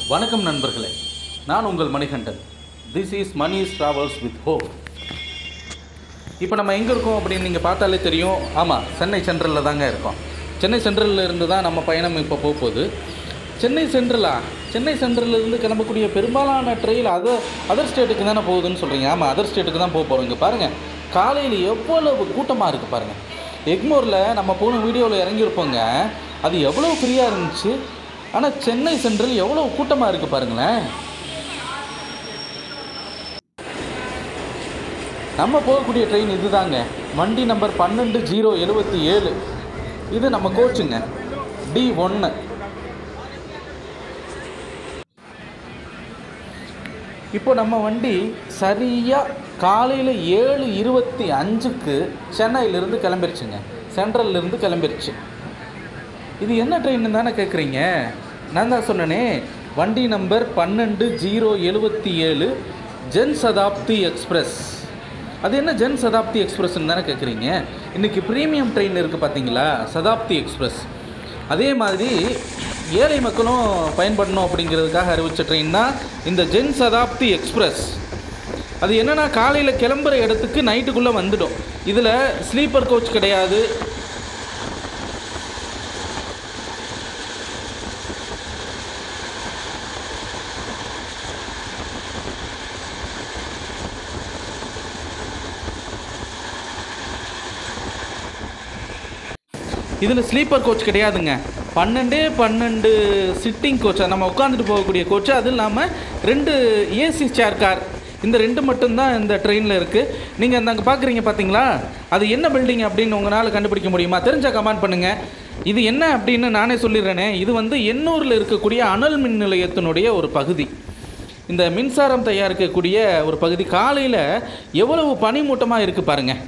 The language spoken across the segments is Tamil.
வணக்கம் நண்பர்களே நான் உங்கள் Manikandan this is Mani's travels with hope இப்போ நம்ம எங்கே இருக்கோம் அப்படின்னு நீங்கள் பார்த்தாலே தெரியும் ஆமாம் சென்னை சென்ட்ரலில் தாங்க இருக்கோம் சென்னை சென்ட்ரலில் இருந்து தான் நம்ம பயணம் இப்போ போக போகுது சென்னை சென்ட்ரலா சென்னை சென்ட்ரல்ல இருந்து கிளம்பக்கூடிய பெரும்பாலான ட்ரெயில் அதர் அதர் ஸ்டேட்டுக்கு தானே போகுதுன்னு சொல்கிறீங்க ஆமாம் அதர் ஸ்டேட்டுக்கு தான் போக போகிறோம் இங்கே பாருங்கள் காலையில் எவ்வளவு கூட்டமாக இருக்குது பாருங்கள் எக்மோரில் நம்ம போன வீடியோவில் இறங்கியிருப்போங்க அது எவ்வளோ ஃப்ரீயாக இருந்துச்சு ஆனால் சென்னை சென்ட்ரல் எவ்வளோ கூட்டமாக இருக்குது பாருங்களேன் நம்ம போகக்கூடிய ட்ரெயின் இதுதாங்க வண்டி நம்பர் பன்னெண்டு ஜீரோ எழுபத்தி ஏழு இது நம்ம கோச்சுங்க டி ஒன்று இப்போ நம்ம வண்டி சரியாக காலையில் ஏழு இருபத்தி அஞ்சுக்கு சென்னையிலேருந்து கிளம்பிருச்சுங்க சென்ட்ரல்லேருந்து கிளம்பிருச்சு இது என்ன ட்ரெயின் தானே கேட்குறீங்க நான் தான் சொன்னனே வண்டி நம்பர் பன்னெண்டு ஜீரோ எழுபத்தி ஏழு ஜன் சதாப்தி எக்ஸ்பிரஸ் அது என்ன ஜன் சதாப்தி எக்ஸ்பிரஸ்ன்னு தானே கேட்குறீங்க இன்றைக்கி ப்ரீமியம் ட்ரெயின் இருக்குது பார்த்தீங்களா சதாப்தி எக்ஸ்பிரஸ் அதே மாதிரி ஏழை மக்களும் பயன்படணும் அப்படிங்கிறதுக்காக அறிவித்த ட்ரெயின் தான் இந்த ஜென் சதாப்தி எக்ஸ்பிரஸ் அது என்னென்னா காலையில் கிளம்புற இடத்துக்கு நைட்டுக்குள்ளே வந்துடும் இதில் ஸ்லீப்பர் கோச் கிடையாது இதில் ஸ்லீப்பர் கோச் கிடையாதுங்க பன்னெண்டே பன்னெண்டு சிட்டிங் கோச் நம்ம உட்காந்துட்டு போகக்கூடிய கோச் அது இல்லாமல் ரெண்டு ஏசி சேர் கார் இந்த ரெண்டு மட்டும்தான் இந்த ட்ரெயினில் இருக்குது நீங்கள் அந்த அங்கே பார்க்குறீங்க பார்த்தீங்களா அது என்ன பில்டிங் அப்படின்னு உங்களால் கண்டுபிடிக்க முடியுமா தெரிஞ்சால் கமெண்ட் பண்ணுங்கள் இது என்ன அப்படின்னு நானே சொல்லிடுறேனே இது வந்து எண்ணூரில் இருக்கக்கூடிய அனல் மின் நிலையத்தினுடைய ஒரு பகுதி இந்த மின்சாரம் தயாரிக்கக்கூடிய ஒரு பகுதி காலையில் எவ்வளவு பனிமூட்டமாக இருக்குது பாருங்கள்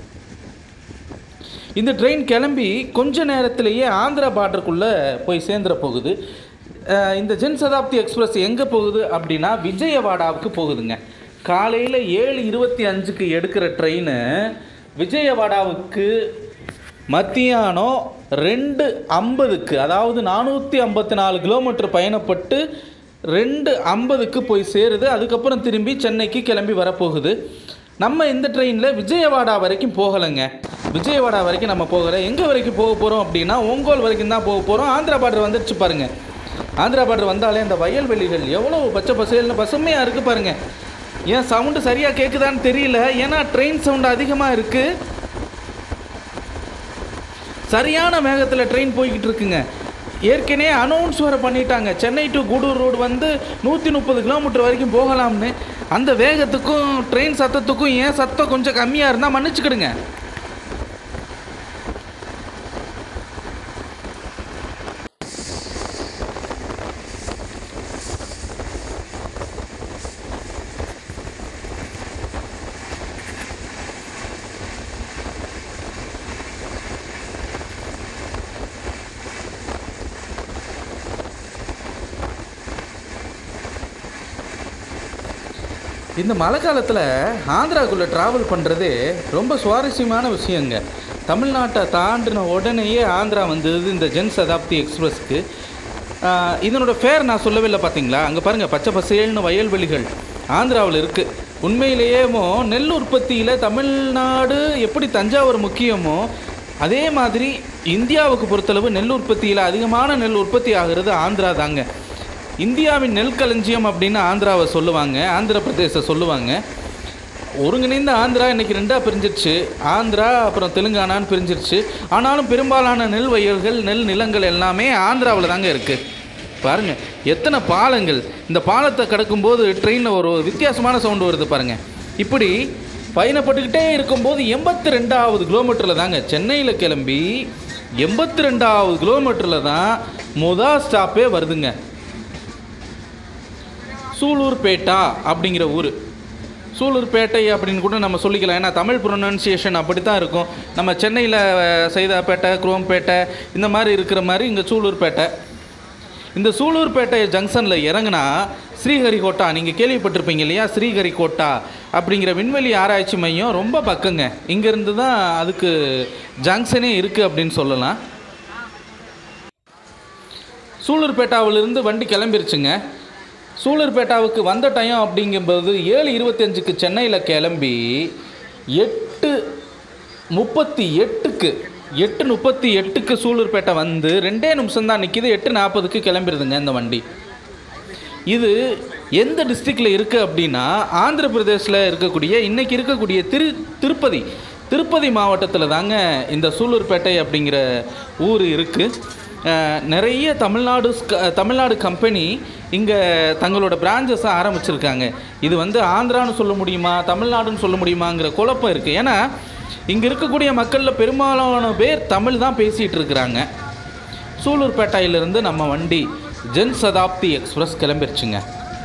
இந்த ட்ரெயின் கிளம்பி கொஞ்ச நேரத்திலேயே ஆந்திரா பார்டருக்குள்ளே போய் சேர்ந்துட போகுது அஹ் இந்த ஜென் சதாப்தி எக்ஸ்பிரஸ் எங்கே போகுது அப்படின்னா விஜயவாடாவுக்கு போகுதுங்க காலையில் ஏழு இருபத்தி அஞ்சுக்கு எடுக்கிற ட்ரெயின் விஜயவாடாவுக்கு மத்தியானம் ரெண்டு ஐம்பதுக்கு அதாவது நானூற்றி ஐம்பத்தி நாலு கிலோமீட்டர் பயணப்பட்டு ரெண்டு ஐம்பதுக்கு போய் சேருது அதுக்கப்புறம் திரும்பி சென்னைக்கு கிளம்பி வரப்போகுது நம்ம இந்த ட்ரெயினில் விஜயவாடா வரைக்கும் போகலைங்க விஜயவாடா வரைக்கும் நம்ம போகலை எங்கே வரைக்கும் போக போகிறோம் அப்படின்னா ஒங்கோல் வரைக்கும் தான் போக போகிறோம் ஆந்திரா பார்டர் வந்துடுச்சு பாருங்கள் ஆந்திரா பார்டர் வந்தாலே இந்த வயல்வெளிகள் எவ்வளோ பச்சை பசேல்னு பசுமையாக இருக்குது பாருங்கள் ஏன் சவுண்டு சரியாக கேட்குதான்னு தெரியல ஏன்னா ட்ரெயின் சவுண்டு அதிகமாக இருக்குது சரியான வேகத்தில் ட்ரெயின் போய்கிட்டு இருக்குங்க ஏற்கனவே அனௌன்ஸ் வர பண்ணிட்டாங்க சென்னை டு கூடூர் ரோடு வந்து நூற்றி முப்பது கிலோமீட்டர் வரைக்கும் போகலாம்னு அந்த வேகத்துக்கும் ட்ரெயின் சத்தத்துக்கும் ஏன் சத்தம் கொஞ்சம் கம்மியாக இருந்தால் மன்னிச்சுக்கிடுங்க இந்த மழை காலத்தில் ஆந்திராக்குள்ளே ட்ராவல் பண்ணுறது ரொம்ப சுவாரஸ்யமான விஷயங்க தமிழ்நாட்டை தாண்டின உடனேயே ஆந்திரா வந்தது இந்த ஜென் சதாப்தி எக்ஸ்பிரஸ்க்கு ஆஹ், இதனோட ஃபேர் நான் சொல்லவே இல்லை பார்த்தீங்களா அங்கே பாருங்கள் பச்சை பசேல்னு வயல்வெளிகள் ஆந்திராவில் இருக்குது உண்மையிலேயேமோ நெல் உற்பத்தியில் தமிழ்நாடு எப்படி தஞ்சாவூர் முக்கியமோ அதே மாதிரி இந்தியாவுக்கு பொறுத்தளவு நெல் உற்பத்தியில் அதிகமான நெல் உற்பத்தி ஆகிறது ஆந்திரா தாங்க இந்தியாவின் நெல் களஞ்சியம் அப்படின்னு ஆந்திராவை சொல்லுவாங்க ஆந்திர பிரதேச சொல்லுவாங்க ஒருங்கிணைந்த ஆந்திரா இன்னைக்கு ரெண்டாக பிரிஞ்சிருச்சு ஆந்திரா அப்புறம் தெலுங்கானான்னு பிரிஞ்சிருச்சு ஆனாலும் பெரும்பாலான நெல் வயல்கள் நெல் நிலங்கள் எல்லாமே ஆந்திராவில் தாங்க இருக்குது பாருங்கள் எத்தனை பாலங்கள் இந்த பாலத்தை கடக்கும்போது ட்ரெயினில் ஒரு வித்தியாசமான சவுண்டு வருது பாருங்கள் இப்படி பயணப்பட்டுக்கிட்டே இருக்கும்போது எண்பத்தி ரெண்டாவது கிலோமீட்டரில் தாங்க சென்னையில் கிளம்பி எண்பத்தி ரெண்டாவது கிலோமீட்டரில் தான் முதா ஸ்டாப்பே வருதுங்க சூலூர்பேட்டா அப்படிங்கிற ஊர் சூலூர்பேட்டை அப்படின்னு கூட நம்ம சொல்லிக்கலாம் ஏன்னா தமிழ் ப்ரொனன்சியேஷன் அப்படி தான் இருக்கும் நம்ம சென்னையில் சைதாப்பேட்டை குரோம்பேட்டை இந்த மாதிரி இருக்கிற மாதிரி இங்கே சூலூர்பேட்டை இந்த சூலூர்பேட்டை ஜங்ஷனில் இறங்குனா ஸ்ரீஹரிகோட்டா நீங்கள் கேள்விப்பட்டிருப்பீங்க இல்லையா ஸ்ரீஹரிகோட்டா அப்படிங்கிற விண்வெளி ஆராய்ச்சி மையம் ரொம்ப பக்கங்க இங்கேருந்து தான் அதுக்கு ஜங்ஷனே இருக்குது அப்படின்னு சொல்லலாம் சூலூர்பேட்டாவிலிருந்து வண்டி கிளம்பிருச்சுங்க சூலூர்பேட்டாவுக்கு வந்த டைம் அப்படிங்கும்போது ஏழு இருபத்தஞ்சுக்கு சென்னையில் கிளம்பி எட்டு முப்பத்தி எட்டுக்கு எட்டு முப்பத்தி எட்டுக்கு சூலூர்பேட்டை வந்து ரெண்டே நிமிஷம் தான் நிற்கிது எட்டு நாற்பதுக்கு கிளம்பிடுதுங்க இந்த வண்டி இது எந்த டிஸ்ட்ரிக்டில் இருக்குது அப்படின்னா ஆந்திர பிரதேசில் இருக்கக்கூடிய இன்றைக்கி இருக்கக்கூடிய திரு திருப்பதி திருப்பதி மாவட்டத்தில் தாங்க இந்த சூலூர்பேட்டை அப்படிங்கிற ஊர் இருக்குது நிறைய தமிழ்நாடு ஸ்க- தமிழ்நாடு கம்பெனி இங்கே தங்களோட பிரான்ச்சஸை ஆரம்பிச்சிருக்காங்க இது வந்து ஆந்திரான்னு சொல்ல முடியுமா தமிழ்நாடுன்னு சொல்ல முடியுமாங்கிற குழப்பம் இருக்குது ஏன்னா இங்கே இருக்கக்கூடிய மக்களில் பெரும்பாலான பேர் தமிழ் தான் பேசிகிட்டு இருக்கிறாங்க சூலூர்பேட்டையிலிருந்து நம்ம வண்டி ஜன் சதாப்தி எக்ஸ்பிரஸ் கிளம்பிருச்சுங்க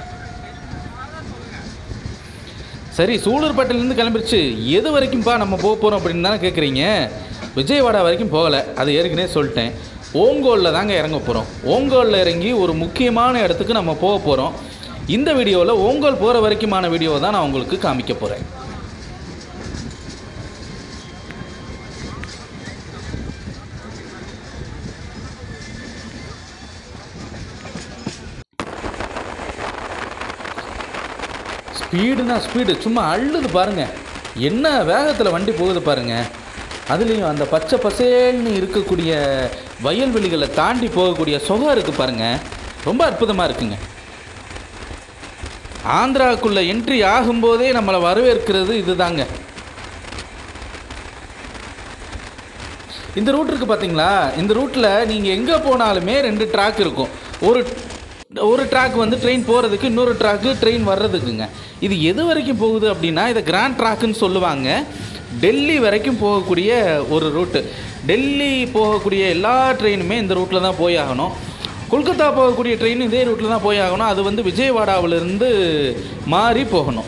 சரி சூலூர்பேட்டையிலேருந்து கிளம்பிருச்சு எது வரைக்கும்ப்பா நம்ம போக போகிறோம் அப்படின்னு தானே கேட்குறீங்க விஜயவாடா வரைக்கும் போகலை அது ஏற்கனவே சொல்லிட்டேன் ஓங்கோலில் தாங்க இறங்க போகிறோம் ஓங்கோலில் இறங்கி ஒரு முக்கியமான இடத்துக்கு நம்ம போக போகிறோம் இந்த வீடியோவில் ஓங்கோல் போகிற வரைக்குமான வீடியோவை தான் நான் உங்களுக்கு காமிக்க போகிறேன் ஸ்பீடுனா ஸ்பீடு சும்மா அள்ளுது பாருங்க என்ன வேகத்தில் வண்டி போகுது பாருங்க அதுலேயும் அந்த பச்சை பசேல்னு இருக்கக்கூடிய வயல்வெளிகளை தாண்டி போகக்கூடிய சுகம் இருக்குது பாருங்க ரொம்ப அற்புதமாக இருக்குங்க ஆந்திராக்குள்ளே என்ட்ரி ஆகும்போதே நம்மளை வரவேற்கிறது இதுதாங்க இந்த ரூட் இருக்குது பார்த்தீங்களா இந்த ரூட்டில் நீங்கள் எங்கே போனாலுமே ரெண்டு ட்ராக் இருக்கும் ஒரு ஒரு ட்ராக் வந்து ட்ரெயின் போகிறதுக்கு இன்னொரு ட்ராக்கு ட்ரெயின் வர்றதுக்குங்க இது எது வரைக்கும் போகுது அப்படின்னா இதை கிராண்ட் ட்ராக்குன்னு சொல்லுவாங்க டெல்லி வரைக்கும் போகக்கூடிய ஒரு ரூட்டு டெல்லி போகக்கூடிய எல்லா ட்ரெயினுமே இந்த ரூட்டில் தான் போய் ஆகணும் கொல்கத்தா போகக்கூடிய ட்ரெயின் இதே ரூட்டில் தான் போய் ஆகணும் அது வந்து விஜயவாடாவிலிருந்து மாறி போகணும்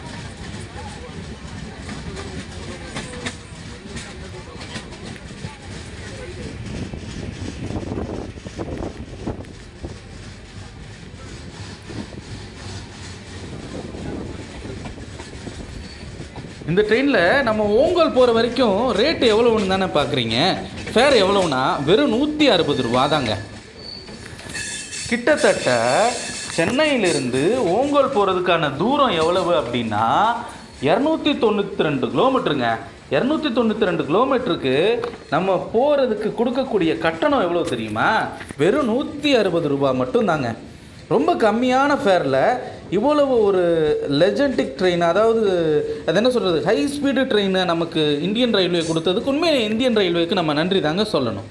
இந்த ட்ரெயினில் நம்ம ஓங்கல் போகிற வரைக்கும் ரேட்டு எவ்வளோன்னு தானே பார்க்குறீங்க ஃபேர் எவ்வளோன்னா வெறும் நூற்றி அறுபது ரூபா தாங்க கிட்டத்தட்ட சென்னையிலிருந்து ஓங்கல் போகிறதுக்கான தூரம் எவ்வளவு அப்படின்னா இரநூத்தி தொண்ணூற்றி ரெண்டு கிலோமீட்டருங்க இரநூத்தி தொண்ணூற்றி ரெண்டு கிலோமீட்டருக்கு நம்ம போகிறதுக்கு கொடுக்கக்கூடிய கட்டணம் எவ்வளோ தெரியுமா வெறும் நூற்றி அறுபது ரூபா மட்டும்தாங்க ரொம்ப கம்மியான ஃபேரில் இவ்வளவு ஒரு லெஜண்டிக் ட்ரெயின் அதாவது அது என்ன சொல்கிறது ஹை ஸ்பீடு ட்ரெயினை நமக்கு இந்தியன் ரயில்வே கொடுத்ததுக்கு உண்மையிலே இந்தியன் ரயில்வேக்கு நம்ம நன்றி தாங்க சொல்லணும்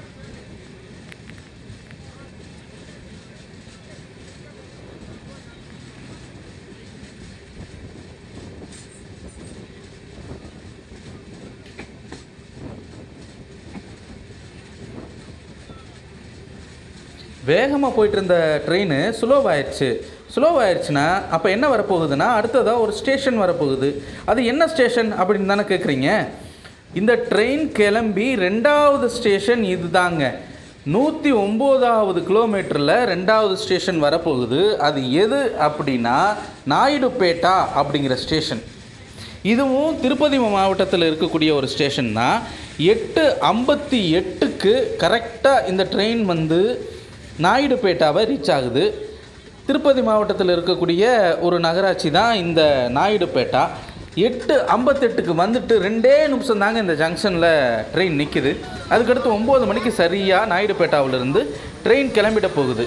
வேகமாக போயிட்டு இருந்த ட்ரெயின் ஸ்லோவாயிடுச்சு ஸ்லோவாயிடுச்சுன்னா அப்போ என்ன வரப்போகுதுன்னா அடுத்ததாக ஒரு ஸ்டேஷன் வரப்போகுது அது என்ன ஸ்டேஷன் அப்படின்னு தானே கேட்குறீங்க இந்த ட்ரெயின் கிளம்பி ரெண்டாவது ஸ்டேஷன் இதுதாங்க நூற்றி ஒம்போதாவது கிலோமீட்டரில் ரெண்டாவது ஸ்டேஷன் வரப்போகுது அது எது அப்படின்னா நாயுடுபேட்டா அப்படிங்கிற ஸ்டேஷன் இதுவும் திருப்பதி மாவட்டத்தில் இருக்கக்கூடிய ஒரு ஸ்டேஷன் தான் எட்டு ஐம்பத்தி எட்டுக்கு கரெக்டாக இந்த ட்ரெயின் வந்து நாயுடுபேட்டாவை ரீச் ஆகுது திருப்பதி மாவட்டத்தில் இருக்கக்கூடிய ஒரு நகராட்சி தான் இந்த நாயுடுபேட்டா எட்டு ஐம்பத்தெட்டுக்கு வந்துட்டு ரெண்டே நிமிஷம் தாங்க இந்த ஜங்ஷனில் ட்ரெயின் நிற்கிது அதுக்கடுத்து ஒம்பது மணிக்கு சரியாக நாயுடுபேட்டாவிலிருந்து ட்ரெயின் கிளம்பிட போகுது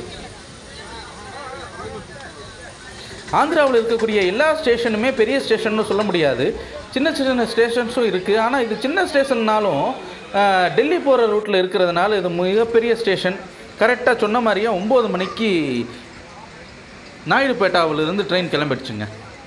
ஆந்திராவில் இருக்கக்கூடிய எல்லா ஸ்டேஷனுமே பெரிய ஸ்டேஷன்னு சொல்ல முடியாது சின்ன சின்ன ஸ்டேஷன்ஸும் இருக்குது ஆனால் இது சின்ன ஸ்டேஷன்னாலும் ஆஹ், டெல்லி போகிற ரூட்டில் இருக்கிறதுனால இது மிகப்பெரிய ஸ்டேஷன் கரெக்டாக சொன்ன மாதிரியே ஒம்பது மணிக்கு நாயுடுபேட்டாவிலிருந்து ட்ரெயின் கிளம்பிடுச்சுங்க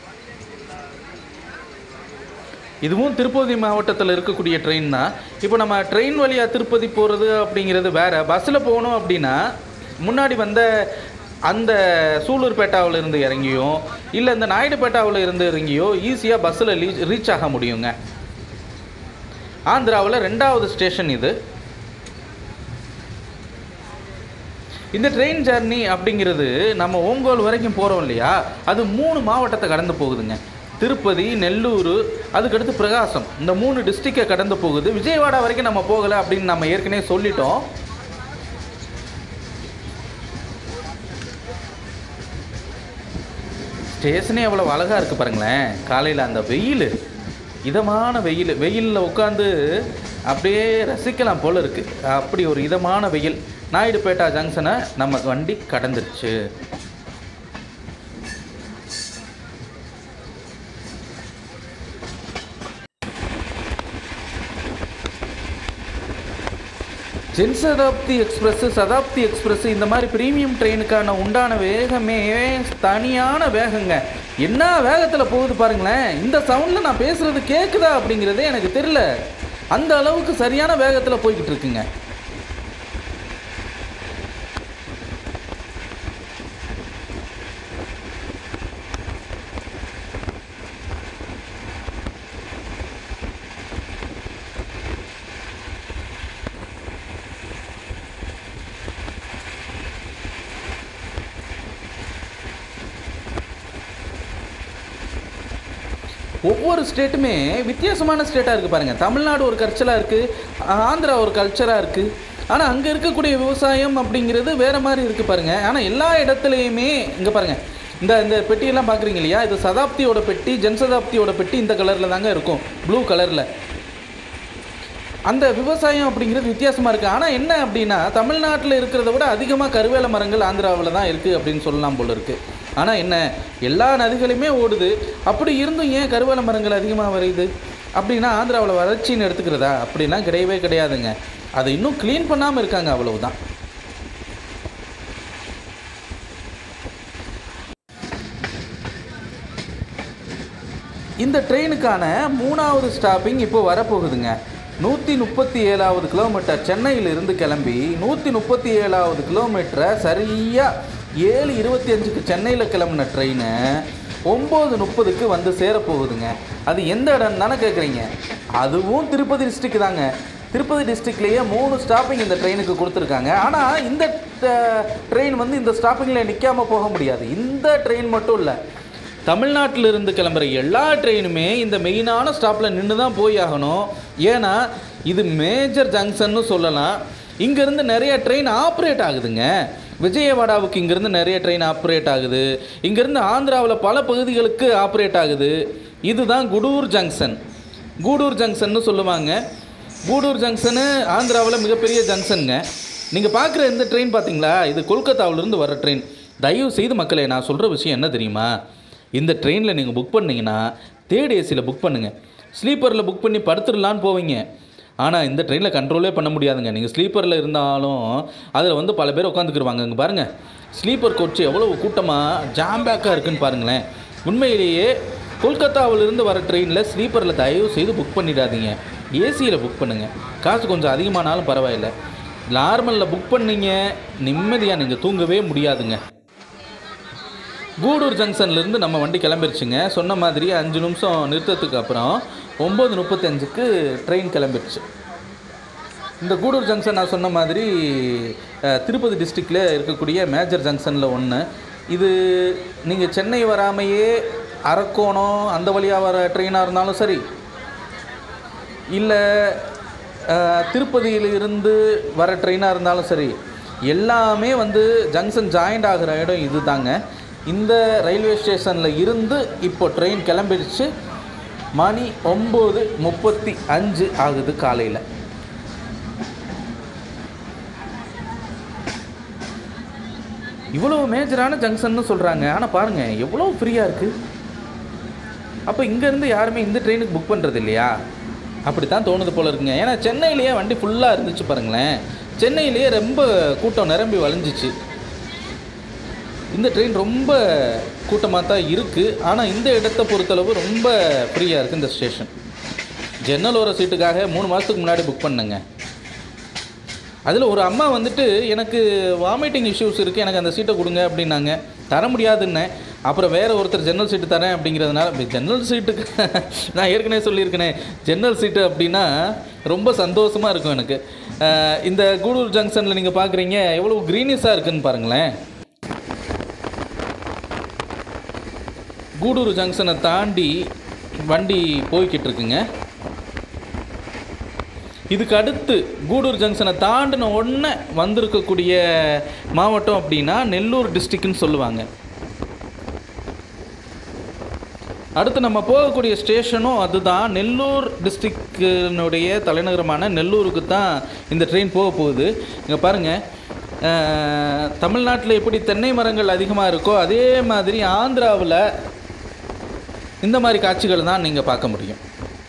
இதுவும் திருப்பதி மாவட்டத்தில் இருக்கக்கூடிய ட்ரெயின் தான் இப்போ நம்ம ட்ரெயின் வழியாக திருப்பதி போகிறது அப்படிங்கிறது வேறு பஸ்ஸில் போகணும் அப்படின்னா முன்னாடி வந்த அந்த சூலூர்பேட்டாவில் இருந்து இறங்கியோ இல்லை இந்த நாயுடுபேட்டாவில் இருந்து இறங்கியோ ஈஸியாக பஸ்ஸில் ரீச் ஆக முடியுங்க ஆந்திராவில் ரெண்டாவது ஸ்டேஷன் இது இந்த ட்ரெயின் ஜர்னி அப்படிங்கிறது நம்ம ஓங்கோல் வரைக்கும் போகிறோம் இல்லையா அது மூணு மாவட்டத்தை கடந்து போகுதுங்க திருப்பதி நெல்லூர் அதுக்கடுத்து பிரகாசம் இந்த மூணு டிஸ்ட்ரிக்டை கடந்து போகுது விஜயவாடா வரைக்கும் நம்ம போகலை அப்படின்னு நம்ம ஏற்கனவே சொல்லிட்டோம் ஸ்டேஷனே அவ்வளோ அழகாக இருக்குது பாருங்களேன் காலையில் அந்த வெயில் இதமான வெயில் வெயிலில் உட்காந்து அப்படியே ரசிக்கலாம் போல் இருக்குது அப்படி ஒரு இதமான வெயில் நாயுடுபேட்டா ஜங்ஷனை நம்ம வண்டி கடந்துருச்சு ஜென் சதாப்தி எக்ஸ்பிரஸ் சதாப்தி எக்ஸ்பிரஸ் இந்த மாதிரி ப்ரீமியம் ட்ரெயினுக்கான உண்டான வேகமே தனியான வேகங்க என்ன வேகத்தில் போகுது பாருங்களேன் இந்த சவுண்டில் நான் பேசுகிறது கேட்குதா அப்படிங்கிறதே எனக்கு தெரியல அந்த அளவுக்கு சரியான வேகத்தில் போய்கிட்டு இருக்குங்க ஒவ்வொரு ஸ்டேட்டுமே வித்தியாசமான ஸ்டேட்டாக இருக்குது பாருங்கள் தமிழ்நாடு ஒரு கல்ச்சராக இருக்குது ஆந்திரா ஒரு கல்ச்சராக இருக்குது ஆனால் அங்கே இருக்கக்கூடிய விவசாயம் அப்படிங்கிறது வேறு மாதிரி இருக்குது பாருங்கள் ஆனால் எல்லா இடத்துலையுமே இங்கே பாருங்கள் இந்த இந்த பெட்டியெல்லாம் பார்க்குறீங்க இல்லையா இது சதாப்தியோட பெட்டி ஜன் சதாப்தியோட பெட்டி இந்த கலரில் தாங்க இருக்கும் ப்ளூ கலரில் அந்த விவசாயம் அப்படிங்கிறது வித்தியாசமாக இருக்குது ஆனால் என்ன அப்படின்னா தமிழ்நாட்டில் இருக்கிறத விட அதிகமாக கருவேல மரங்கள் ஆந்திராவில் தான் இருக்குது அப்படின்னு சொல்லலாம் போல இருக்குது ஆனால் என்ன எல்லா நதிகளுமே ஓடுது அப்படி இருந்தும் ஏன் கருவேல மரங்கள் அதிகமாக வருது அப்படின்னா ஆந்திராவில் வறட்சின்னு எடுத்துக்கிறதா அப்படிலாம் கிடையவே கிடையாதுங்க அதை இன்னும் க்ளீன் பண்ணாமல் இருக்காங்க அவ்வளவுதான் இந்த ட்ரெயினுக்கான மூணாவது ஸ்டாப்பிங் இப்போ வரப்போகுதுங்க நூற்றி முப்பத்தி ஏழாவது கிலோமீட்டர் சென்னையிலிருந்து கிளம்பி நூற்றி முப்பத்தி ஏழாவது கிலோமீட்டரை சரியாக ஏழு இருபத்தி அஞ்சுக்கு சென்னையில் கிளம்புன ட்ரெயினு ஒம்பது முப்பதுக்கு வந்து சேரப்போகுதுங்க அது எந்த இடம் தானே கேட்குறீங்க அதுவும் திருப்பதி டிஸ்ட்ரிக்ட் தாங்க திருப்பதி டிஸ்ட்ரிக்ட்லேயே மூணு ஸ்டாப்பிங் இந்த ட்ரெயினுக்கு கொடுத்துருக்காங்க ஆனால் இந்த ட்ரெயின் வந்து இந்த ஸ்டாப்பிங்கில் நிற்காம போக முடியாது இந்த ட்ரெயின் மட்டும் இல்லை தமிழ்நாட்டில் இருந்து கிளம்புற எல்லா ட்ரெயினுமே இந்த மெயினான ஸ்டாப்பில் நின்று தான் போய் ஆகணும் ஏன்னா இது மேஜர் ஜங்ஷன்னு சொல்லலாம் இங்கேருந்து நிறைய ட்ரெயின் ஆப்ரேட் ஆகுதுங்க விஜயவாடாவுக்கு இங்கேருந்து நிறைய ட்ரெயின் ஆப்ரேட் ஆகுது இங்கேருந்து ஆந்திராவில் பல பகுதிகளுக்கு ஆப்ரேட் ஆகுது இதுதான் குடூர் ஜங்ஷன் கூடூர் ஜங்ஷன்னு சொல்லுவாங்க கூடூர் ஜங்ஷனு ஆந்திராவில் மிகப்பெரிய ஜங்ஷனுங்க நீங்கள் பார்க்குற இந்த ட்ரெயின் பார்த்தீங்களா இது கொல்கத்தாவிலேருந்து வர ட்ரெயின் தயவு செய்து மக்களே நான் சொல்கிற விஷயம் என்ன தெரியுமா இந்த ட்ரெயினில் நீங்கள் புக் பண்ணீங்கன்னா தேர்ட் ஏசியில் புக் பண்ணுங்கள் ஸ்லீப்பரில் புக் பண்ணி படுத்துடலான்னு போவீங்க ஆனால் இந்த ட்ரெயினில் கண்ட்ரோலே பண்ண முடியாதுங்க நீங்கள் ஸ்லீப்பரில் இருந்தாலும் அதில் வந்து பல பேர் உட்காந்துக்கிருவாங்க இங்கே பாருங்கள் ஸ்லீப்பர் கோச்சு எவ்வளோ கூட்டமாக ஜாம்பேக்காக இருக்குன்னு பாருங்களேன் உண்மையிலேயே கொல்கத்தாவிலிருந்து வர ட்ரெயினில் ஸ்லீப்பரில் தயவு செய்து புக் பண்ணிடாதீங்க ஏசியில் புக் பண்ணுங்கள் காசு கொஞ்சம் அதிகமானாலும் பரவாயில்லை நார்மலில் புக் பண்ணீங்க நிம்மதியாக நீங்கள் தூங்கவே முடியாதுங்க கூடூர் ஜங்ஷன்லேருந்து நம்ம வண்டி கிளம்பிருச்சுங்க சொன்ன மாதிரி அஞ்சு நிமிஷம் நிறுத்தத்துக்கு அப்புறம் ஒம்பது முப்பத்தஞ்சுக்கு ட்ரெயின் கிளம்பிருச்சு இந்த கூடூர் ஜங்ஷன் நான் சொன்ன மாதிரி அஹ், திருப்பதி டிஸ்ட்ரிக்டில் இருக்கக்கூடிய மேஜர் ஜங்ஷனில் ஒன்று இது நீங்கள் சென்னை வராமையே அரக்கோணம் அந்த வழியாக வர ட்ரெயினாக இருந்தாலும் சரி இல்லை திருப்பதியிலிருந்து வர ட்ரெயினாக இருந்தாலும் சரி எல்லாமே வந்து ஜங்ஷன் ஜாயிண்ட் ஆகிற இடம் இது தாங்க இந்த ரயில்வே ஸ்டேஷனில் இருந்து இப்போ ட்ரெயின் கிளம்பிடுச்சு மணி ஒம்பது முப்பத்தி அஞ்சு ஆகுது காலையில் இவ்வளோ மேஜரான ஜங்ஷன்னு சொல்கிறாங்க ஆனால் பாருங்கள் எவ்வளோ ஃப்ரீயாக இருக்குது அப்போ இங்கேருந்து யாருமே இந்த ட்ரெயினுக்கு புக் பண்ணுறது இல்லையா அப்படி தான் தோணுது போல இருக்குங்க ஏன்னா சென்னையிலேயே வண்டி ஃபுல்லாக இருந்துச்சு பாருங்களேன் சென்னையிலேயே ரொம்ப கூட்டம் நிரம்பி வளைஞ்சிச்சு இந்த ட்ரெயின் ரொம்ப கூட்டமாக தான் இருக்குது ஆனால் இந்த இடத்த பொறுத்தளவு ரொம்ப ஃப்ரீயாக இருக்குது இந்த ஸ்டேஷன் ஜன்னல் ஓர சீட்டுக்காக மூணு மாதத்துக்கு முன்னாடி புக் பண்ணேங்க அதில் ஒரு அம்மா வந்துட்டு எனக்கு வாமிட்டிங் இஷ்யூஸ் இருக்குது எனக்கு அந்த சீட்டை கொடுங்க அப்படின்னாங்க தர முடியாதுன்னேன் அப்புறம் வேறு ஒருத்தர் ஜன்னல் சீட்டு தரேன் அப்படிங்கிறதுனால ஜன்னல் சீட்டுக்கு நான் ஏற்கனவே சொல்லியிருக்கேனே ஜன்னல் சீட்டு அப்படின்னா ரொம்ப சந்தோஷமாக இருக்கும் எனக்கு அஹ் இந்த கூடூர் ஜங்ஷனில் நீங்கள் பார்க்குறீங்க எவ்வளோ க்ரீனிஸாக இருக்குன்னு பாருங்களேன் கூடூர் ஜங்ஷனை தாண்டி வண்டி போய்கிட்டு இருக்குங்க இதுக்கு அடுத்து கூடூர் ஜங்ஷனை தாண்டின உடனே வந்திருக்கக்கூடிய மாவட்டம் அப்படின்னா நெல்லூர் டிஸ்ட்ரிக்ட்னு சொல்லுவாங்க அடுத்து நம்ம போகக்கூடிய ஸ்டேஷனும் அதுதான் நெல்லூர் டிஸ்ட்ரிக்டினுடைய தலைநகரமான நெல்லூருக்கு தான் இந்த ட்ரெயின் போக போகுது இங்கே பாருங்கள் தமிழ்நாட்டில் எப்படி தென்னை மரங்கள் அதிகமாக இருக்கோ அதே மாதிரி ஆந்திராவில் இந்த மாதிரி காட்சிகள் தான் நீங்கள் பார்க்க முடியும்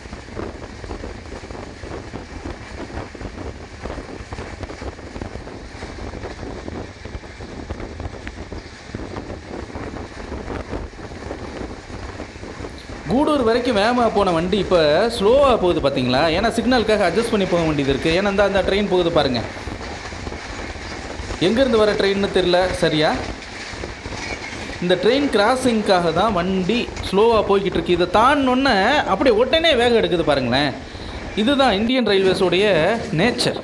கூடூர் வரைக்கும் வேகமாக போன வண்டி இப்போ ஸ்லோவாக போகுது பார்த்தீங்களா ஏன்னா சிக்னலுக்காக அட்ஜஸ்ட் பண்ணி போக வேண்டியது இருக்குது ஏன்னா அந்த அந்த ட்ரெயின் போகுது பாருங்கள் எங்கேருந்து வர ட்ரெயின்னு தெரில சரியா இந்த ட்ரெயின் கிராசிங்க்காக தான் வண்டி ஸ்லோவாக போய்கிட்டு இருக்கு இதை தாண்டோன்னே அப்படியே உடனே வேகம் எடுக்குது பாருங்களேன் இதுதான் இந்தியன் ரயில்வேஸோடைய நேச்சர்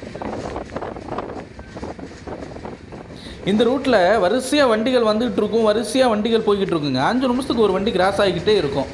இந்த ரூட்டில் வரிசையாக வண்டிகள் வந்துகிட்டு இருக்கும் வரிசையாக வண்டிகள் போய்கிட்டு இருக்குங்க அஞ்சு நிமிஷத்துக்கு ஒரு வண்டி கிராஸ் ஆகிக்கிட்டே இருக்கும்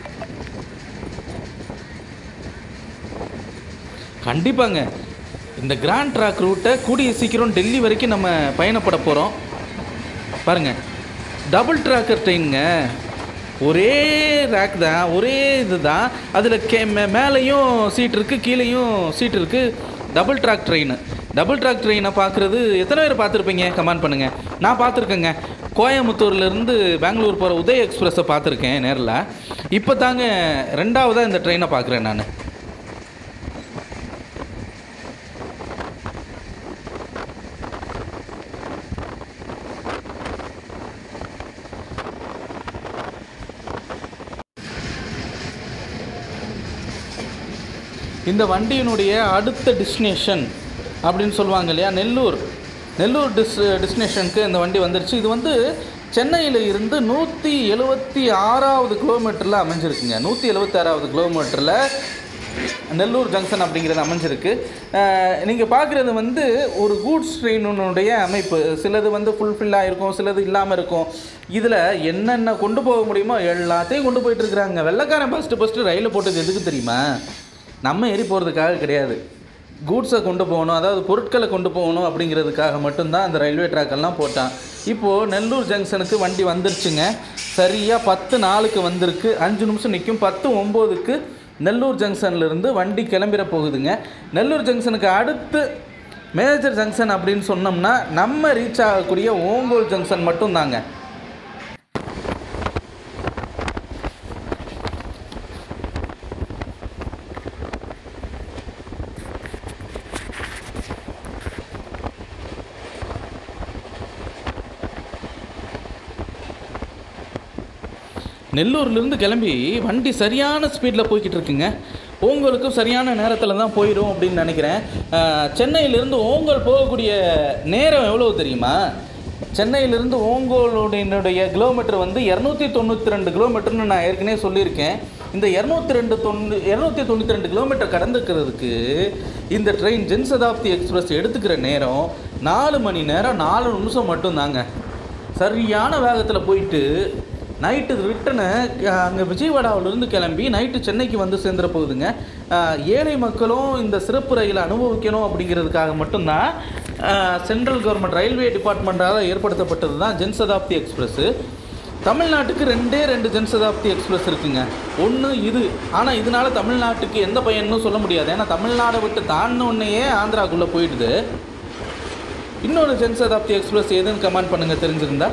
கண்டிப்பாங்க இந்த கிராண்ட் ட்ராக் ரூட்டை கூடிய சீக்கிரம் டெல்லி வரைக்கும் நம்ம பயணப்பட போகிறோம் பாருங்கள் டபுள் ட்ராக்கர் ட்ரெயினுங்க ஒரே ரேக் தான் ஒரே இது தான் அதில் கே மே மேலேயும் சீட் இருக்குது கீழேயும் சீட் இருக்குது double track train double track ட்ரெயினை பார்க்குறது எத்தனை பேர் பார்த்துருப்பீங்க கமெண்ட் பண்ணுங்கள் நான் பார்த்துருக்கேங்க கோயம்புத்தூர்லேருந்து பெங்களூர் போகிற உதய எக்ஸ்பிரஸை பார்த்துருக்கேன் நேரில் இப்போ தாங்க ரெண்டாவதாக இந்த ட்ரெயினை பார்க்குறேன் நான் இந்த வண்டியினுடைய அடுத்த டெஸ்டினேஷன் அப்படின்னு சொல்லுவாங்க இல்லையா நெல்லூர் நெல்லூர் டிஸ் டெஸ்டினேஷனுக்கு இந்த வண்டி வந்துருச்சு இது வந்து சென்னையில் இருந்து நூற்றி எழுபத்தி ஆறாவது கிலோமீட்டரில் அமைஞ்சிருக்குங்க நூற்றி எழுபத்தி ஆறாவது கிலோமீட்டரில் நெல்லூர் ஜங்ஷன் அப்படிங்கிறது அமைஞ்சிருக்கு நீங்கள் பார்க்குறது வந்து ஒரு கூட்ஸ் ட்ரெயினுடைய அமைப்பு சிலது வந்து ஃபுல்ஃபில்லாக இருக்கும் சிலது இல்லாமல் இருக்கும் இதில் என்னென்ன கொண்டு போக முடியுமோ எல்லாத்தையும் கொண்டு போயிட்டு இருக்கிறாங்க வெள்ளைக்காரன் ஃபஸ்ட்டு ஃபஸ்ட்டு ரயிலில் போட்டது எதுக்கு தெரியுமா நம்ம ஏறி போகிறதுக்காக கிடையாது கூட்ஸை கொண்டு போகணும் அதாவது பொருட்களை கொண்டு போகணும் அப்படிங்கிறதுக்காக மட்டும்தான் அந்த ரயில்வே ட்ராக்கெல்லாம் போட்டான் இப்போது நெல்லூர் ஜங்ஷனுக்கு வண்டி வந்துருச்சுங்க சரியாக பத்து நாளுக்கு வந்திருக்கு அஞ்சு நிமிஷம் நிற்கும் பத்து ஒம்போதுக்கு நெல்லூர் ஜங்ஷன்லேருந்து வண்டி கிளம்பிட போகுதுங்க நெல்லூர் ஜங்ஷனுக்கு அடுத்து மேஜர் ஜங்ஷன் அப்படின்னு சொன்னோம்னா நம்ம ரீச் ஆகக்கூடிய ஓங்கோல் ஜங்ஷன் மட்டும்தாங்க நெல்லூர்லேருந்து கிளம்பி வண்டி சரியான ஸ்பீடில் போய்கிட்டு இருக்குங்க ஓங்கலுக்கும் சரியான நேரத்தில் தான் போயிடும் அப்படின்னு நினைக்கிறேன் அஹ், சென்னையிலிருந்து ஓங்கல் போகக்கூடிய நேரம் எவ்வளோ தெரியுமா சென்னையிலிருந்து ஓங்கோலுடைய கிலோமீட்டர் வந்து இரநூத்தி தொண்ணூற்றி ரெண்டு கிலோமீட்டர்னு நான் ஏற்கனவே சொல்லியிருக்கேன் இந்த இரநூத்தி ரெண்டு தொண்ணூ இரநூத்தி தொண்ணூற்றி ரெண்டு கிலோமீட்டர் கடந்துக்கிறதுக்கு இந்த ட்ரெயின் ஜென்சதாப்தி எக்ஸ்பிரஸ் எடுத்துக்கிற நேரம் நாலு மணி நேரம் நாலு நிமிஷம் மட்டும்தாங்க சரியான வேகத்தில் போயிட்டு நைட்டு ரிட்டனு அங்கே விஜயவாடாவிலிருந்து கிளம்பி நைட்டு சென்னைக்கு வந்து சேர்ந்துட போகுதுங்க அஹ், ஏழை மக்களும் இந்த சிறப்பு ரயிலை அனுபவிக்கணும் அப்படிங்கிறதுக்காக மட்டும்தான் அஹ், சென்ட்ரல் கவர்மெண்ட் ரயில்வே டிபார்ட்மெண்ட்டால் ஏற்படுத்தப்பட்டது தான் ஜன்சதாப்தி எக்ஸ்பிரஸ்ஸு தமிழ்நாட்டுக்கு ரெண்டே ரெண்டு ஜன்சதாப்தி எக்ஸ்பிரஸ் இருக்குங்க ஒன்று இது ஆனால் இதனால தமிழ்நாட்டுக்கு எந்த பயனும் சொல்ல முடியாது ஏன்னா தமிழ்நாடை விட்டு தாண்டின உடனேயே ஆந்திராக்குள்ளே போயிடுது இன்னொரு ஜன்சதாப்தி எக்ஸ்பிரஸ் எதுன்னு கமெண்ட் பண்ணுங்கள் தெரிஞ்சிருந்தா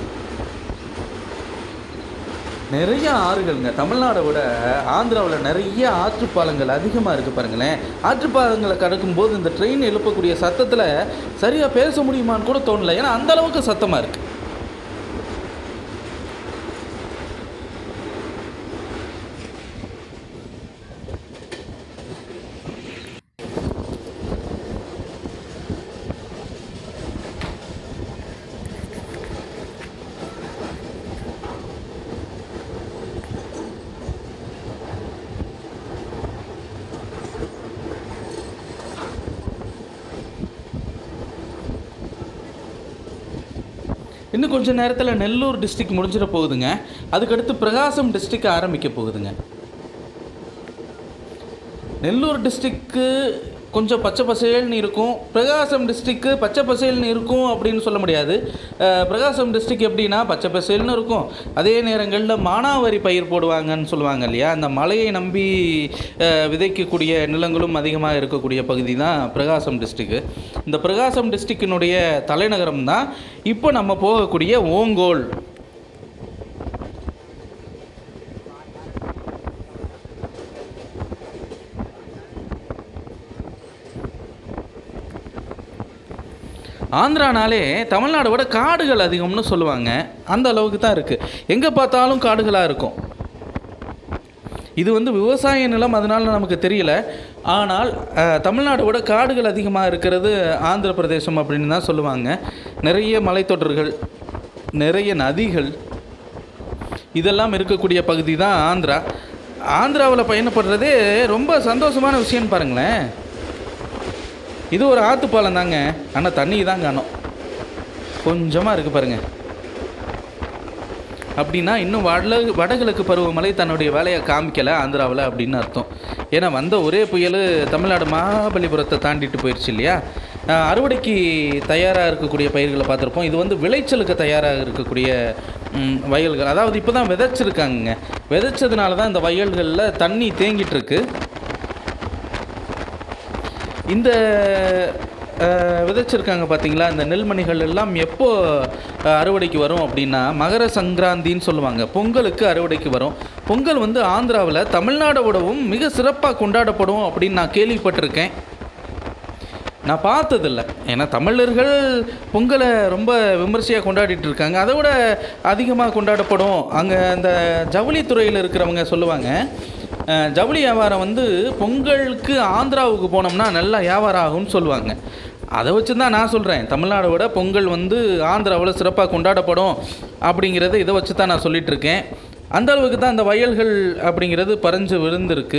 நிறைய ஆறுகள்ங்க தமிழ்நாடை விட ஆந்திராவில் நிறைய ஆற்றுப்பாலங்கள் அதிகமாக இருக்குது பாருங்களேன் ஆற்றுப்பாலங்களை கடக்கும்போது இந்த ட்ரெயின் எழுப்பக்கூடிய சத்தத்தில் சரியாக பேச முடியுமான்னு கூட தோணல ஏன்னா அந்த அளவுக்கு சத்தமாக இருக்குது இன்னும் கொஞ்ச நேரத்தில் நெல்லூர் டிஸ்ட்ரிக்ட் முடிஞ்சிட போகுதுங்க அதுக்கடுத்து பிரகாசம் டிஸ்ட்ரிக்ட் ஆரம்பிக்க போகுதுங்க நெல்லூர் டிஸ்ட்ரிக்கு கொஞ்சம் பச்சை பசேல்னு இருக்கும் பிரகாசம் டிஸ்ட்ரிக்கு பச்சை பசேல்னு இருக்கும் அப்படின்னு சொல்ல முடியாது அஹ், பிரகாசம் டிஸ்ட்ரிக் எப்படின்னா பச்சை பசேல்னு இருக்கும் அதே நேரங்களில் மானாவாரி பயிர் போடுவாங்கன்னு சொல்லுவாங்க இல்லையா அந்த மழையை நம்பி அஹ், விதைக்கக்கூடிய நிலங்களும் அதிகமாக இருக்கக்கூடிய பகுதி தான் பிரகாசம் டிஸ்ட்ரிக்கு இந்த பிரகாசம் டிஸ்ட்ரிக்டினுடைய தலைநகரம் தான் இப்போ நம்ம போகக்கூடிய ஓங்கோல் ஆந்திரானாலே தமிழ்நாடை விட காடுகள் அதிகம்னு சொல்லுவாங்க அந்த அளவுக்கு தான் இருக்குது எங்கே பார்த்தாலும் காடுகளாக இருக்கும் இது வந்து விவசாய நிலம் அதனால நமக்கு தெரியல ஆனால் அஹ், தமிழ்நாடை விட காடுகள் அதிகமாக இருக்கிறது ஆந்திர பிரதேசம் அப்படின்னு தான் சொல்லுவாங்க நிறைய மலைத்தொடர்கள் நிறைய நதிகள் இதெல்லாம் இருக்கக்கூடிய பகுதி தான் ஆந்திரா ஆந்திராவில் பயணப்படுறதே ரொம்ப சந்தோஷமான விஷயம்னு பாருங்களேன் இது ஒரு ஆற்றுப்பாலம் தாங்க ஆனால் தண்ணி தான் காணும் கொஞ்சமாக இருக்குது பாருங்க அப்படின்னா இன்னும் வட வடகிழக்கு பருவமழை தன்னுடைய வேலையை காமிக்கலை ஆந்திராவில் அப்படின்னு அர்த்தம் ஏன்னா வந்த ஒரே புயல் தமிழ்நாடு மகாபலிபுரத்தை தாண்டிட்டு போயிடுச்சு இல்லையா அஹ் அறுவடைக்கு தயாராக இருக்கக்கூடிய பயிர்களை பார்த்துருப்போம் இது வந்து விளைச்சலுக்கு தயாராக இருக்கக்கூடிய ம், வயல்கள் அதாவது இப்போ தான் விதைச்சிருக்காங்க விதைச்சதுனால தான் இந்த வயல்களில் தண்ணி தேங்கிட்டு இருக்கு இந்த அஹ், விதைச்சிருக்காங்க பார்த்தீங்களா இந்த நெல்மணிகள் எல்லாம் எப்போ அஹ், அறுவடைக்கு வரும் அப்படின்னா மகர சங்கராந்தின்னு சொல்லுவாங்க பொங்கலுக்கு அறுவடைக்கு வரும் பொங்கல் வந்து ஆந்திராவில் தமிழ்நாடை விடவும் மிக சிறப்பாக கொண்டாடப்படும் அப்படின்னு நான் கேள்விப்பட்டிருக்கேன் நான் பார்த்ததில்ல ஏன்னா தமிழர்கள் பொங்கலை ரொம்ப விமர்சையாக கொண்டாடிட்டு இருக்காங்க அதை விட அதிகமாக கொண்டாடப்படும் அங்கே அந்த ஜவுளித்துறையில் இருக்கிறவங்க சொல்லுவாங்க அஹ், ஜவுளி வியாபாரம் வந்து பொங்கலுக்கு ஆந்திராவுக்கு போனோம்னா நல்லா வியாபாரம் ஆகும்னு சொல்லுவாங்க அதை வச்சு தான் நான் சொல்கிறேன் தமிழ்நாடை விட பொங்கல் வந்து ஆந்திராவில் சிறப்பாக கொண்டாடப்படும் அப்படிங்கிறத இதை வச்சு தான் நான் சொல்லிட்டு இருக்கேன் அந்த அளவுக்கு தான் அந்த வயல்கள் அப்படிங்கிறது பறஞ்சு விழுந்திருக்கு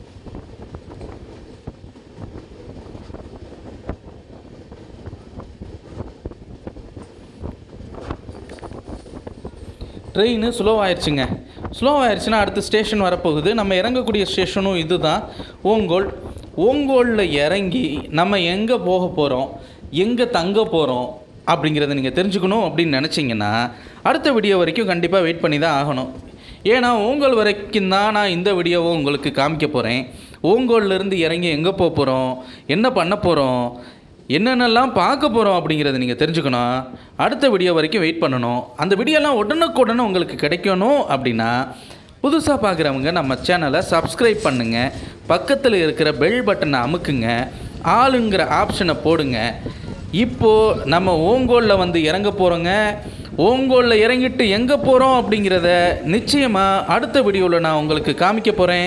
ட்ரெயின் ஸ்லோ ஆயிடுச்சுங்க ஸ்லோ ஆயிடுச்சுன்னா அடுத்த ஸ்டேஷன் வரப்போகுது நம்ம இறங்கக்கூடிய ஸ்டேஷனும் இதுதான் ஓங்கோல் ஓங்கோலில் இறங்கி நம்ம எங்கே போக போகிறோம் எங்கே தங்க போகிறோம் அப்படிங்கிறத நீங்கள் தெரிஞ்சுக்கணும் அப்படின்னு நினச்சிங்கன்னா அடுத்த வீடியோ வரைக்கும் கண்டிப்பாக வெயிட் பண்ணி தான் ஆகணும் ஏன்னா ஓங்கோல் வரைக்கும் தான் நான் இந்த வீடியோவை உங்களுக்கு காமிக்க போகிறேன் ஓங்கோல்லேருந்து இறங்கி எங்கே போக போகிறோம் என்ன பண்ண போகிறோம் என்னென்னலாம் பார்க்க போகிறோம் அப்படிங்கிறத நீங்கள் தெரிஞ்சுக்கணும் அடுத்த வீடியோ வரைக்கும் வெயிட் பண்ணணும் அந்த வீடியோலாம் உடனுக்குடனே உங்களுக்கு கிடைக்கணும் அப்படின்னா புதுசாக பார்க்குறவங்க நம்ம சேனலை சப்ஸ்கிரைப் பண்ணுங்கள் பக்கத்தில் இருக்கிற பெல் பட்டனை அமுக்குங்க ஆளுங்கிற ஆப்ஷனை போடுங்க இப்போது நம்ம ஓங்கோலில் வந்து இறங்க போகிறோங்க ஓங்கோலில் இறங்கிட்டு எங்கே போகிறோம் அப்படிங்கிறத நிச்சயமாக அடுத்த வீடியோவில் நான் உங்களுக்கு காமிக்க போகிறேன்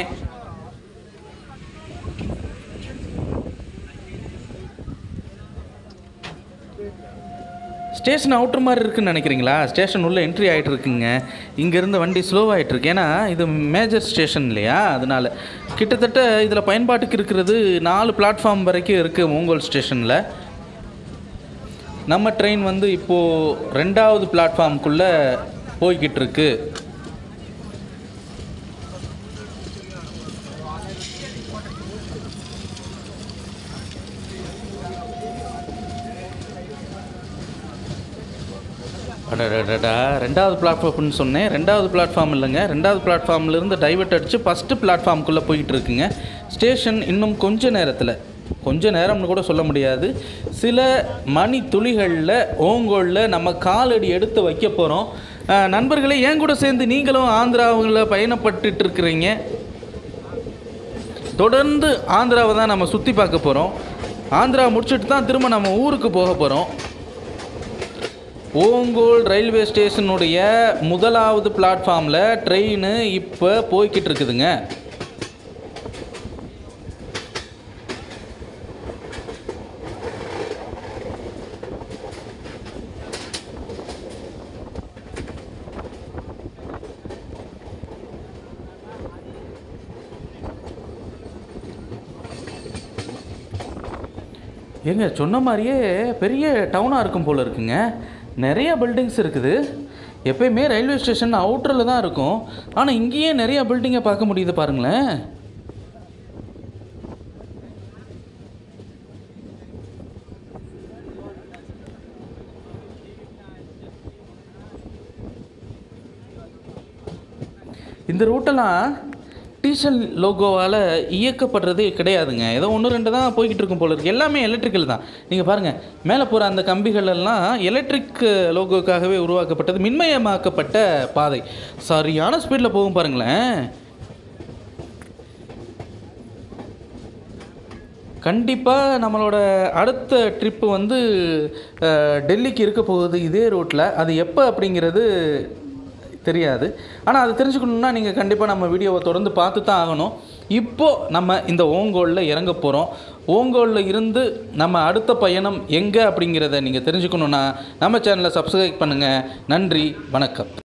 ஸ்டேஷன் அவுட்டர் மாதிரி இருக்குன்னு நினைக்கிறீங்களா ஸ்டேஷன் உள்ளே என்ட்ரி ஆகிட்டு இருக்குங்க இங்கேருந்து வண்டி ஸ்லோவாகிட்டு இருக்கு ஏன்னா இது மேஜர் ஸ்டேஷன் இல்லையா அதனால் கிட்டத்தட்ட இதில் பயன்பாட்டுக்கு இருக்கிறது நாலு பிளாட்ஃபார்ம் வரைக்கும் இருக்குது ஓங்கோல் ஸ்டேஷனில் நம்ம ட்ரெயின் வந்து இப்போது ரெண்டாவது பிளாட்ஃபார்முக்குள்ளே போய்கிட்டு இருக்கு அடடடடா ரெண்டாவது பிளாட்ஃபார்ம்னு சொன்னேன் ரெண்டாவது பிளாட்ஃபார்ம் இல்லைங்க ரெண்டாவது பிளாட்ஃபார்ம்லேருந்து டைவர்ட் அடித்து ஃபஸ்ட்டு பிளாட்ஃபார்முக்குள்ளே போயிட்டு இருக்குங்க ஸ்டேஷன் இன்னும் கொஞ்ச நேரத்தில் கொஞ்ச நேரம்னு கூட சொல்ல முடியாது சில மணி துளிகளில் ஓங்கோலில் நம்ம காலடி எடுத்து வைக்க போகிறோம் நண்பர்களே என் கூட சேர்ந்து நீங்களும் ஆந்திராவில் பயணப்பட்டுட்டு இருக்கிறீங்க தொடர்ந்து ஆந்திராவை தான் நம்ம சுற்றி பார்க்க போகிறோம் ஆந்திரா முடிச்சுட்டு தான் திரும்ப நம்ம ஊருக்கு போக போகிறோம் ஓங்கோல் ரயில்வே ஸ்டேஷனுடைய முதலாவது பிளாட்ஃபார்மில் ட்ரெயின் இப்போ போய்கிட்டு இருக்குதுங்க ஏங்க சொன்ன மாதிரியே பெரிய டவுனாக இருக்கும் போல் இருக்குங்க நிறைய பில்டிங்ஸ் இருக்குது எப்பயுமே ரயில்வே ஸ்டேஷன் அவுட்டரில் தான் இருக்கும் ஆனால் இங்கேயே நிறைய பில்டிங்கை பார்க்க முடியுது பாருங்களேன் இந்த ரூட்டெல்லாம் டீசல் லோகோவால் இயக்கப்படுறதே கிடையாதுங்க ஏதோ ஒன்று ரெண்டு தான் போய்கிட்டு இருக்கும் போல இருக்குது எல்லாமே எலக்ட்ரிக்கல் தான் நீங்கள் பாருங்கள் மேலே போகிற அந்த கம்பிகள் எல்லாம் எலக்ட்ரிக் லோகோக்காகவே உருவாக்கப்பட்டது மின்மயமாக்கப்பட்ட பாதை சரியான ஸ்பீடில் போகும் பாருங்களேன் கண்டிப்பாக நம்மளோட அடுத்த ட்ரிப்பு வந்து அஹ், டெல்லிக்கு இருக்க போகுது இதே ரோட்டில் அது எப்போ அப்படிங்கிறது தெரியாது ஆனால் அது தெரிஞ்சுக்கணுன்னா நீங்கள் கண்டிப்பாக நம்ம வீடியோவை தொடர்ந்து பார்த்து தான் ஆகணும் இப்போது நம்ம இந்த ஓங்கோலில் இறங்க போகிறோம் ஓங்கோலில் இருந்து நம்ம அடுத்த பயணம் எங்கே அப்படிங்கிறத நீங்கள் தெரிஞ்சுக்கணுன்னா நம்ம சேனலை சப்ஸ்கிரைப் பண்ணுங்கள் நன்றி வணக்கம்